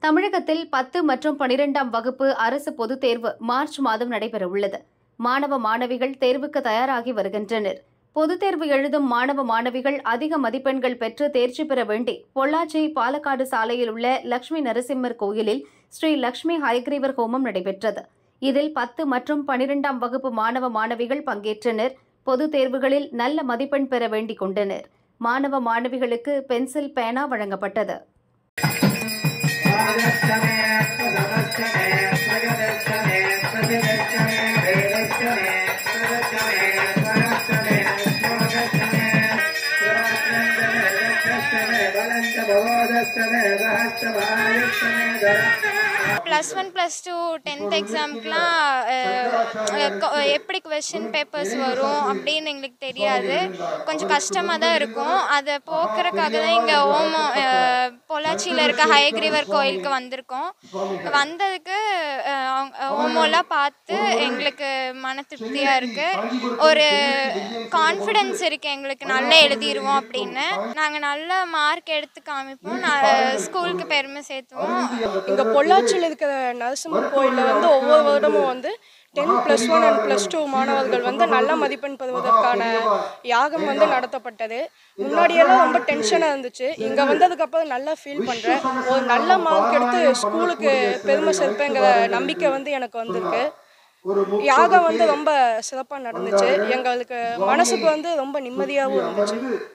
தமிழகத்தில் பத்து மற்றும் பனிரெண்டாம் வகுப்பு அரசு பொதுத் தேர்வு மார்ச் மாதம் நடைபெறவுள்ளது மாணவ மாணவிகள் தேர்வுக்கு தயாராகி வருகின்றனர் பொதுத் தேர்வு எழுதும் மாணவ மாணவிகள் அதிக மதிப்பெண்கள் பெற்று தேர்ச்சி பெற வேண்டி பொள்ளாச்சி பாலக்காடு சாலையில் உள்ள லட்சுமி நரசிம்மர் கோயிலில் ஸ்ரீ லட்சுமி ஹயக்ரீவர் ஹோமம் நடைபெற்றது இதில் பத்து மற்றும் பனிரெண்டாம் வகுப்பு மாணவ மாணவிகள் பங்கேற்றனர் பொதுத் தேர்வுகளில் நல்ல மதிப்பெண் பெற வேண்டிக் கொண்டனர் மாணவ மாணவிகளுக்கு பென்சில் பேனா வழங்கப்பட்டது plus one plus two tenth எக்ஸாமுக்குலாம் எப்படி கொஷின் பேப்பர்ஸ் வரும் அப்படின்னு எங்களுக்கு தெரியாது கொஞ்சம் கஷ்டமாக தான் இருக்கும் அதை போக்குறதுக்காக தான் இங்கே ஓமம் அஹ், பொள்ளாச்சியில் இருக்க ஹயக்ரீவர் கோயிலுக்கு வந்திருக்கோம் வந்ததுக்கு அஹ், அவங்க ஓமோலாம் பார்த்து எங்களுக்கு மன திருப்தியாக இருக்குது ஒரு கான்ஃபிடென்ஸ் இருக்குது எங்களுக்கு நல்லா எழுதிடுவோம் அப்படின்னு நாங்கள் நல்ல மார்க் எடுத்து காமிப்போம் நான் ஸ்கூலுக்கு பெருமை சேர்த்துவோம் இங்கே பொள்ளாச்சியில் இருக்கிற நரசிம்மர் கோயிலில் வந்து ஒவ்வொரு வருடமும் வந்து ten plus one and plus two மாணவர்கள் வந்து நல்ல மதிப்பெண் பெறுவதற்கான யாகம் வந்து நடத்தப்பட்டது முன்னாடியெல்லாம் ரொம்ப டென்ஷனாக இருந்துச்சு இங்கே வந்ததுக்கப்புறம் நல்லா ஃபீல் பண்ணுறேன் ஒரு நல்ல மார்க் எடுத்து ஸ்கூலுக்கு பெருமை சேர்ப்பேங்கிற நம்பிக்கை வந்து எனக்கு வந்திருக்கு யாகம் வந்து ரொம்ப சிறப்பாக நடந்துச்சு எங்களுக்கு மனசுக்கு வந்து ரொம்ப நிம்மதியாகவும் இருந்துச்சு